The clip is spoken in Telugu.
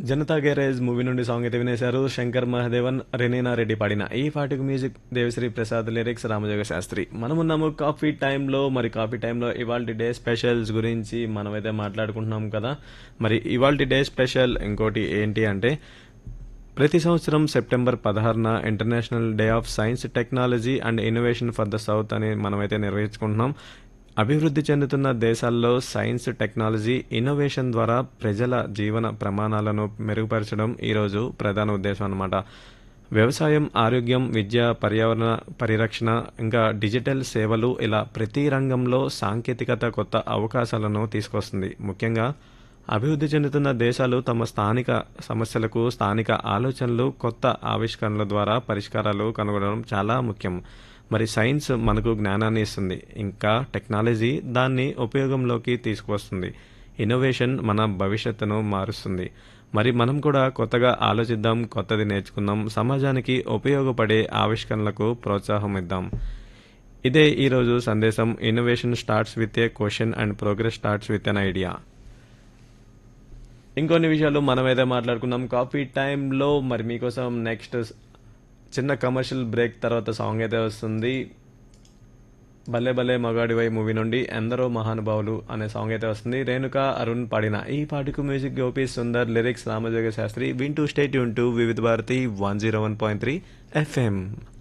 జనతా గ్యారేజ్ మూవీ నుండి సాంగ్ అయితే వినేశారు శంకర్ మహదేవన్ రెనీనా రెడ్డి పాడిన ఈ పాటకు మ్యూజిక్ దేవశ్రీ ప్రసాద్ లిరిక్స్ రామజోగ శాస్త్రి మనమున్నాము కాఫీ టైంలో మరి కాఫీ టైంలో ఇవాళ డే స్పెషల్స్ గురించి మనమైతే మాట్లాడుకుంటున్నాం కదా మరి ఇవాళ డే స్పెషల్ ఇంకోటి ఏంటి అంటే ప్రతి సంవత్సరం సెప్టెంబర్ పదహారున international day of science technology and innovation for the south అని మనమైతే నిర్వహించుకుంటున్నాం అభివృద్ధి చెందుతున్న దేశాల్లో సైన్స్ టెక్నాలజీ ఇన్నోవేషన్ ద్వారా ప్రజల జీవన ప్రమాణాలను మెరుగుపరచడం ఈరోజు ప్రధాన ఉద్దేశం అన్నమాట వ్యవసాయం ఆరోగ్యం విద్య పర్యావరణ పరిరక్షణ ఇంకా డిజిటల్ సేవలు ఇలా ప్రతి రంగంలో సాంకేతికత కొత్త అవకాశాలను తీసుకొస్తుంది ముఖ్యంగా అభివృద్ధి చెందుతున్న దేశాలు తమ స్థానిక సమస్యలకు స్థానిక ఆలోచనలు కొత్త ఆవిష్కరణల ద్వారా పరిష్కారాలు కనుగొనడం చాలా ముఖ్యం మరి సైన్స్ మనకు జ్ఞానాన్ని ఇస్తుంది ఇంకా టెక్నాలజీ దాన్ని ఉపయోగంలోకి తీసుకువస్తుంది ఇన్నోవేషన్ మన భవిష్యత్తును మారుస్తుంది మరి మనం కూడా కొత్తగా ఆలోచిద్దాం కొత్తది నేర్చుకుందాం సమాజానికి ఉపయోగపడే ఆవిష్కరణలకు ప్రోత్సాహం ఇద్దాం ఇదే ఈరోజు సందేశం innovation starts with a question and progress starts with an idea ఇంకొన్ని విషయాలు మనమైతే మాట్లాడుకున్నాం కాఫీ టైంలో మరి మీకోసం నెక్స్ట్ చిన్న కమర్షియల్ బ్రేక్ తర్వాత సాంగ్ అయితే వస్తుంది భలే భలే మగాడివై మూవీ నుండి ఎందరో మహానుభావులు అనే సాంగ్ అయితే వస్తుంది రేణుక అరుణ్ పాడిన ఈ పాటకు మ్యూజిక్ గోపి సుందర్ లిరిక్స్ రామజోగ శాస్త్రి వింటూ స్టేట్ యూన్ to Vividh Bharati one zero one point three FM